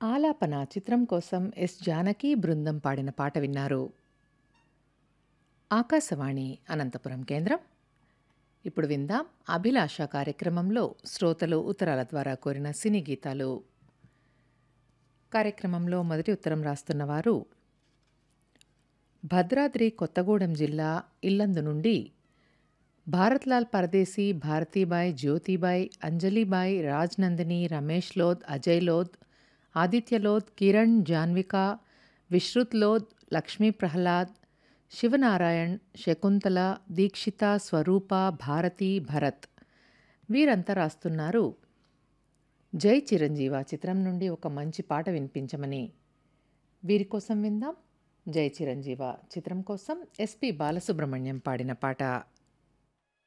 ఆలాపన చిత్రం కోసం ఎస్ జానకి బృందం పాడిన పాట విన్నారు ఆకాశవాణి అనంతపురం కేంద్రం ఇప్పుడు విందాం అభిలాష కార్యక్రమంలో శ్రోతలు ఉత్తరాల ద్వారా కోరిన సినీ గీతాలు కార్యక్రమంలో మొదటి ఉత్తరం రాస్తున్న వారు భద్రాద్రి కొత్తగూడెం జిల్లా ఇల్లందు నుండి భారత్లాల్ పరదేశీ భారతీబాయ్ జ్యోతిబాయ్ అంజలిబాయ్ రాజ్నందిని రమేష్ లోద్ అజయ్ లోద్ ఆదిత్య లోద్ కిరణ్ జాన్విక విశ్రుత్ లోద్ లక్ష్మీ ప్రహ్లాద్ శివనారాయణ్ శకుంతల దీక్షిత స్వరూప భారతి భరత్ వీరంతా రాస్తున్నారు జై చిరంజీవ చిత్రం నుండి ఒక మంచి పాట వినిపించమని వీరి కోసం విందాం జై చిరంజీవ చిత్రం కోసం ఎస్పి బాలసుబ్రహ్మణ్యం పాడిన పాట